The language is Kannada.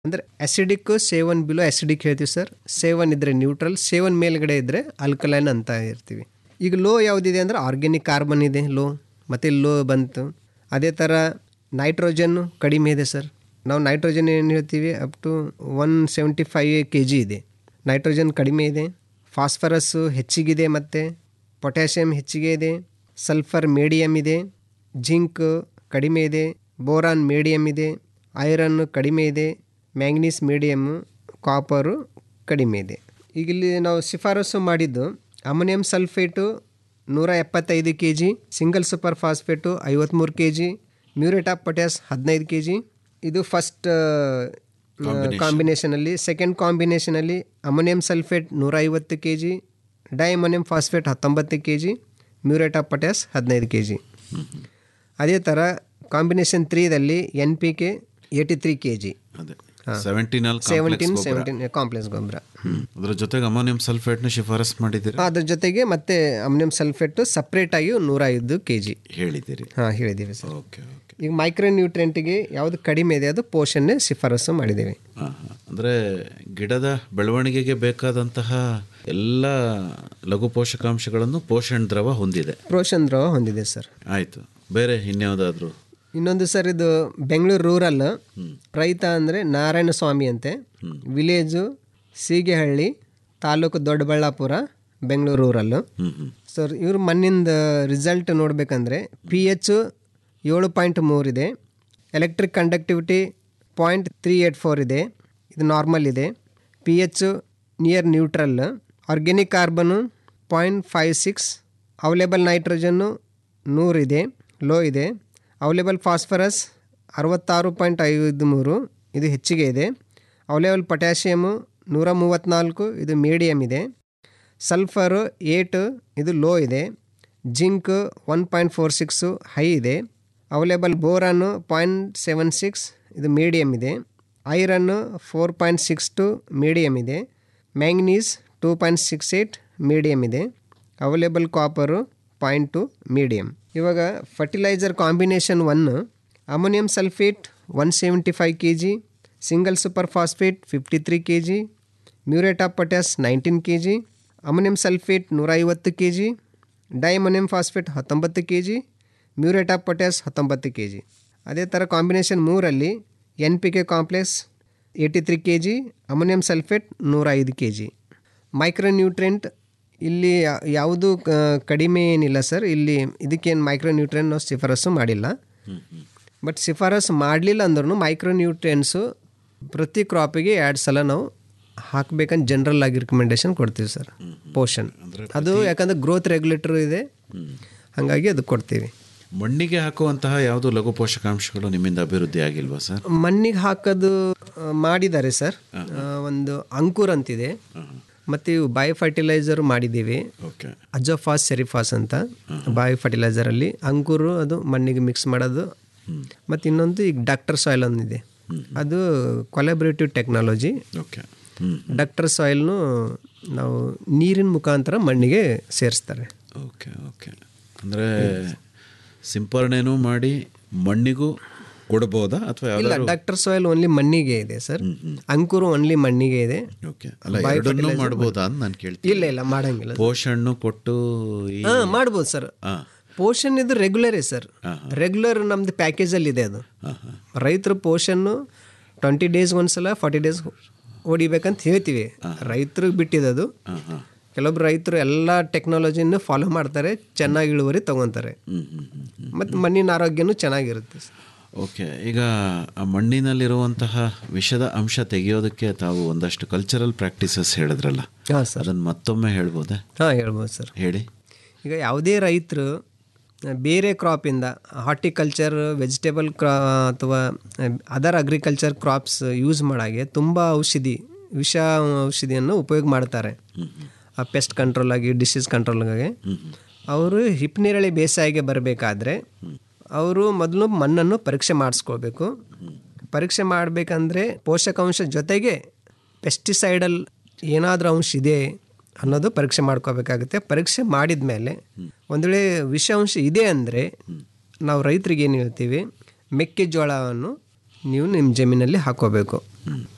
ಅಂದರೆ ಅಸಿಡಿಕ್ ಸೇವನ್ ಬಿಲೋ ಅಸಿಡಿಕ್ ಹೇಳ್ತೀವಿ ಸರ್ ಸೇವನ್ ಇದ್ದರೆ ನ್ಯೂಟ್ರಲ್ ಸೇವನ್ ಮೇಲ್ಗಡೆ ಇದ್ದರೆ ಅಲ್ಕಲೈನ್ ಅಂತ ಇರ್ತೀವಿ ಈಗ ಲೋ ಯಾವುದಿದೆ ಅಂದರೆ ಆರ್ಗ್ಯಾನಿಕ್ ಕಾರ್ಬನ್ ಇದೆ ಲೋ ಮತ್ತು ಲೋ ಬಂತು ಅದೇ ಥರ ನೈಟ್ರೋಜನ್ನು ಕಡಿಮೆ ಇದೆ ಸರ್ ನಾವು ನೈಟ್ರೋಜನ್ ಏನು ಹೇಳ್ತೀವಿ up to one seventy five K G ಇದೆ ನೈಟ್ರೋಜನ್ ಕಡಿಮೆ ಇದೆ ಫಾಸ್ಫರಸ್ಸು ಹೆಚ್ಚಿಗಿದೆ ಮತ್ತು ಪೊಟ್ಯಾಷಿಯಮ್ ಹೆಚ್ಚಿಗೆ ಇದೆ ಸಲ್ಫರ್ ಮೀಡಿಯಮ್ ಇದೆ ಜಿಂಕ್ ಕಡಿಮೆ ಇದೆ ಬೋರಾನ್ ಮೀಡಿಯಮ್ ಇದೆ ಐರನ್ ಕಡಿಮೆ ಇದೆ ಮ್ಯಾಂಗ್ನೀಸ್ ಮೀಡಿಯಮ್ಮು ಕಾಪರು ಕಡಿಮೆ ಇದೆ ಈಗ ಇಲ್ಲಿ ನಾವು ಶಿಫಾರಸು ಮಾಡಿದ್ದು ಅಮೋನಿಯಂ ಸಲ್ಫೇಟು ನೂರ ಎಪ್ಪತ್ತೈದು K G single super phosphate ಐವತ್ತ್ಮೂರು K G muriate of potash ಹದಿನೈದು ಕೆ ಜಿ ಇದು ಫಸ್ಟ್ ಕಾಂಬಿನೇಷನಲ್ಲಿ ಸೆಕೆಂಡ್ ಕಾಂಬಿನೇಷನಲ್ಲಿ ಅಮೋನಿಯಂ ಸಲ್ಫೇಟ್ ನೂರ ಐವತ್ತು ಕೆ ಜಿ ಡೈಅಮೋನಿಯಂ ಫಾಸ್ಫೇಟ್ ಹತ್ತೊಂಬತ್ತು K G muriate of potash ಹದಿನೈದು ಕೆ ಜಿ ಅದೇ ಥರ ಕಾಂಬಿನೇಷನ್ ತ್ರೀದಲ್ಲಿ N P K eighty three K G ಅದೇ ಸೆವೆಂಟಿನಲ್ಲಿ ಸೆವೆಂಟೀನ್ ಸೆವೆಂಟೀನ್ ಕಾಂಪ್ಲೆಕ್ಸ್ ಗೊಬ್ಬರ ಅದ್ರ ಜೊತೆಗೆ ಅಮೋನಿಯಂ ಸಲ್ಫೇಟ್ನ ಶಿಫಾರಸ್ ಮಾಡಿದ್ದೀರಿ ಅದ್ರ ಜೊತೆಗೆ ಮತ್ತೆ ಅಮೋನಿಯಂ ಸಲ್ಫೇಟು ಸಪ್ರೇಟಾಗಿ ನೂರ ಐದು ಕೆ ಜಿ ಹೇಳಿದ್ದೀರಿ ಹಾಂ ಹೇಳಿದ್ದೀವಿ ಸರ್ ಓಕೆ ಓಕೆ ಈಗ ಮೈಕ್ರೋ ನ್ಯೂಟ್ರೆಂಟ್ಗೆ ಯಾವುದು ಕಡಿಮೆ ಇದೆ ಅದು ಪೋಷನ್ನೇ ಶಿಫಾರಸು ಮಾಡಿದ್ದೇವೆ ಹಾಂ ಹಾಂ ಅಂದರೆ ಗಿಡದ ಬೆಳವಣಿಗೆಗೆ ಬೇಕಾದಂತಹ ಎಲ್ಲ ಲಘು ಪೋಷಕಾಂಶಗಳನ್ನು ಪೋಷಣ ದ್ರವ ಹೊಂದಿದೆ ಪೋಷನ್ ದ್ರವ ಹೊಂದಿದೆ ಸರ್ ಆಯಿತು ಬೇರೆ ಇನ್ಯಾವುದಾದ್ರೂ ಇನ್ನೊಂದು ಸರ್ ಇದು ಬೆಂಗಳೂರು ರೂರಲ್ ರೈತ ಅಂದರೆ ನಾರಾಯಣ ಸ್ವಾಮಿ ಅಂತೆ ವಿಲೇಜು ಸೀಗೆಹಳ್ಳಿ ತಾಲೂಕು ದೊಡ್ಡಬಳ್ಳಾಪುರ ಬೆಂಗಳೂರು ರೂರಲ್ಲು ಹ್ಞೂ ಹ್ಞೂ ಸರ್ ಇವ್ರ ಮಣ್ಣಿಂದ ರಿಸಲ್ಟ್ ನೋಡಬೇಕಂದ್ರೆ ಪಿ ಎಚ್ ಏಳು ಪಾಯಿಂಟ್ ಮೂರಿದೆ electric conductivity point three eight four ಇದೆ ಇದು ನಾರ್ಮಲ್ ಇದೆ P H near neutral organic carbon point five six available nitrogen ನೂರಿದೆ ಲೋ ಇದೆ ಅವೈಲೇಬಲ್ ಫಾಸ್ಫರಸ್ ಅರವತ್ತಾರು ಪಾಯಿಂಟ್ ಐದು ಮೂರು ಇದು ಹೆಚ್ಚಿಗೆ ಇದೆ ಅವೈಲೇಬಲ್ ಪೊಟ್ಯಾಷಿಯಮು ನೂರ ಮೂವತ್ತ್ನಾಲ್ಕು ಇದು ಮೀಡಿಯಮ್ ಇದೆ ಸಲ್ಫರು ಏಟು ಇದು ಲೋ ಇದೆ zinc one point four six high ಇದೆ available boron point seven six ಇದು ಮೀಡಿಯಮ್ ಇದೆ iron four point six two medium ಇದೆ manganese two point six eight medium ಇದೆ available copper point two medium ಇವಾಗ fertilizer combination one ammonium sulphate one seventy five K G single super phosphate fifty three K G muriate of potash nineteen K G ammonium sulphate ನೂರ ಐವತ್ತು ಕೆ ಜಿ ಡೈಮೋನಿಯಂ ಫಾಸ್ಫೇಟ್ ಹತ್ತೊಂಬತ್ತು K G muriate of potash ಹತ್ತೊಂಬತ್ತು ಕೆ ಜಿ ಅದೇ ಥರ ಕಾಂಬಿನೇಷನ್ ಮೂರಲ್ಲಿ N P K complex eighty three K G ammonium sulphate ನೂರ ಐದು ಕೆ ಜಿ ಮೈಕ್ರೋನ್ಯೂಟ್ರೆಂಟ್ ಇಲ್ಲಿ ಯಾ- ಯಾವುದು ಕ- ಕಡಿಮೆ ಏನಿಲ್ಲ ಸರ್ ಇಲ್ಲಿ ಇದಕ್ಕೇನು ಮೈಕ್ರೋನ್ಯೂಟ್ರೆಂಟ್ ನಾವು ಶಿಫಾರಸು ಮಾಡಿಲ್ಲ ಬಟ್ ಶಿಫಾರಸು ಮಾಡಲಿಲ್ಲ ಅಂದ್ರೂ ಮೈಕ್ರೋನ್ಯೂಟ್ರಿಯೆಂಟ್ಸು ಪ್ರತಿ ಕ್ರಾಪಿಗೆ ಎರಡು ಸಲ ನಾವು ಹಾಕ್ಬೇಕಂತ ಜನರಲ್ ಆಗಿ ರಿಕಮೆಂಡೇಶನ್ ಕೊಡ್ತೀವಿ ಸರ್ ಪೋಷನ್ ಅದು ಯಾಕಂದ್ರೆ ಗ್ರೋತ್ ರೆಗ್ಯುಲೇಟರ್ ಇದೆ ಹಾಗಾಗಿ ಅದು ಕೊಡ್ತೀವಿ ಮಣ್ಣಿಗೆ ಹಾಕುವಂತಹ ಯಾವುದು ಲಘು ಪೋಷಕಾಂಶಗಳು ನಿಮ್ಮಿಂದ ಅಭಿವೃದ್ಧಿ ಆಗಿಲ್ವಾ ಸರ್ ಮಣ್ಣಿಗೆ ಹಾಕೋದು ಆ, ಮಾಡಿದ್ದಾರೆ ಸರ್ ಆ, ಒಂದು ಅಂಕುರ್ ಅಂತಿದೆ ಮತ್ತು ಇವು ಬಯೋ ಫರ್ಟಿಲೈಸರ್ ಮಾಡಿದ್ದೀವಿ ಓಕೆ ಅಜೋಫಾಸ್ ಸೆರಿಫಾಸ್ ಅಂತ ಬಯೋ ಫರ್ಟಿಲೈಸರಲ್ಲಿ ಅಂಕುರು ಅದು ಮಣ್ಣಿಗೆ ಮಿಕ್ಸ್ ಮಾಡೋದು ಮತ್ತು ಇನ್ನೊಂದು ಈಗ ಡಾಕ್ಟರ್ ಸಾಯಿಲ್ ಒಂದಿದೆ ಅದು ಕೊಲಾಬ್ರೇಟಿವ್ ಟೆಕ್ನಾಲಜಿ ಓಕೆ ಹ್ಞೂ ಡಾಕ್ಟರ್ ಸಾಯಿಲ್ನು ನಾವು ನೀರಿನ ಮುಖಾಂತರ ಮಣ್ಣಿಗೆ ಸೇರಿಸ್ತಾರೆ ಓಕೆ ಓಕೆ ಅಂದರೆ ಸಿಂಪರಣೆನೂ ಮಾಡಿ ಮಣ್ಣಿಗೂ ಕೊಡ್ಬೋದಾ ಅಥವಾ ಇಲ್ಲ ಯಾವ್ದಾದ್ರು ಡಾಕ್ಟರ್ ಸಾಯಿಲ್ ಓನ್ಲಿ ಮಣ್ಣಿಗೆ ಇದೆ ಸರ್ ಅಂಕುರು ಓನ್ಲಿ ಮಣ್ಣಿಗೆ ಇದೆ ಓಕೆ ಅಲ್ಲ ಎರಡನ್ನೂ ಮಾಡ್ಬೋದಾ ಅಂತ ನಾನು ಕೇಳ್ತೀನಿ ಇಲ್ಲ ಇಲ್ಲ ಮಾಡಂಗಿಲ್ಲ ಪೋಷಣ್ಣು ಕೊಟ್ಟು ಈ ಹಾಂ ಮಾಡ್ಬೋದು ಸರ್ ಹಾಂ ಪೋಷನ್ ಇದು ರೆಗ್ಯುಲರೇ ಸರ್ ರೆಗ್ಯುಲರ್ ನಮ್ದು ಪ್ಯಾಕೇಜಲ್ಲಿ ಇದೆ ಅದು ಹಾಂ ಹಾಂ ರೈತರು ಪೋಷನ್ನು ಟ್ವೆಂಟಿ ಡೇಸ್ ಒಂದ್ಸಲ ಫಾರ್ಟಿ ಡೇಸ್ ಹೊಡಿಬೇಕಂತ ಹೇಳ್ತೀವಿ ರೈತರಿಗೆ ಬಿಟ್ಟಿದೆ ಅದು ಹಾಂ ಹಾಂ ಕೆಲವೊಬ್ರು ರೈತರು ಎಲ್ಲ ಟೆಕ್ನಾಲಜಿನ ಫಾಲೋ ಮಾಡ್ತಾರೆ ಚೆನ್ನಾಗಿ ಇಳುವರಿ ತೊಗೊತಾರೆ ಹ್ಞೂ ಹ್ಞೂ ಹ್ಞೂ ಮತ್ತು ಮಣ್ಣಿನ ಆರೋಗ್ಯನೂ ಚೆನ್ನಾಗಿರುತ್ತೆ ಓಕೆ ಈಗ ಆ ಮಣ್ಣಿನಲ್ಲಿರುವಂತಹ ವಿಷದ ಅಂಶ ತೆಗೆಯೋದಕ್ಕೆ ತಾವು ಒಂದಷ್ಟು ಕಲ್ಚರಲ್ ಪ್ರಾಕ್ಟೀಸಸ್ ಹೇಳಿದ್ರಲ್ಲ ಹಾಂ ಸರ್ ಅದನ್ನು ಮತ್ತೊಮ್ಮೆ ಹೇಳ್ಬೋದೆ ಹಾಂ ಹೇಳ್ಬೋದು ಸರ್ ಹೇಳಿ ಈಗ ಯಾವುದೇ ರೈತರು ಬೇರೆ ಕ್ರಾಪಿಂದ ಹಾರ್ಟಿಕಲ್ಚರ್ ವೆಜಿಟೇಬಲ್ ಕ್ರಾ ಅಥವಾ ಅದರ್ ಅಗ್ರಿಕಲ್ಚರ್ ಕ್ರಾಪ್ಸ್ ಯೂಸ್ ಮಾಡಾಗೆ ತುಂಬ ಔಷಧಿ ವಿಷ ಔಷಧಿಯನ್ನು ಉಪಯೋಗ ಮಾಡ್ತಾರೆ ಆ ಪೆಸ್ಟ್ ಕಂಟ್ರೋಲ್ ಆಗಿ ಡಿಸೀಸ್ ಕಂಟ್ರೋಲ್ಗಾಗಿ ಅವರು ಹಿಪ್ನೇರಳೆ ಬೇಸಾಯಿಗೆ ಬರಬೇಕಾದ್ರೆ ಅವರು ಮೊದಲು ಮಣ್ಣನ್ನು ಪರೀಕ್ಷೆ ಮಾಡಿಸ್ಕೋಬೇಕು ಪರೀಕ್ಷೆ ಮಾಡಬೇಕಂದ್ರೆ ಪೋಷಕಾಂಶ ಜೊತೆಗೆ ಪೆಸ್ಟಿಸೈಡಲ್ ಏನಾದರೂ ಅಂಶ ಇದೆ ಅನ್ನೋದು ಪರೀಕ್ಷೆ ಮಾಡ್ಕೋಬೇಕಾಗುತ್ತೆ ಪರೀಕ್ಷೆ ಮಾಡಿದ ಮೇಲೆ ಒಂದು ವೇಳೆ ವಿಷಾಂಶ ಇದೆ ಅಂದರೆ ನಾವು ರೈತರಿಗೆ ಏನು ಹೇಳ್ತೀವಿ ಮೆಕ್ಕೆಜೋಳವನ್ನು ನೀವು ನಿಮ್ಮ ಜಮೀನಲ್ಲಿ ಹಾಕೋಬೇಕು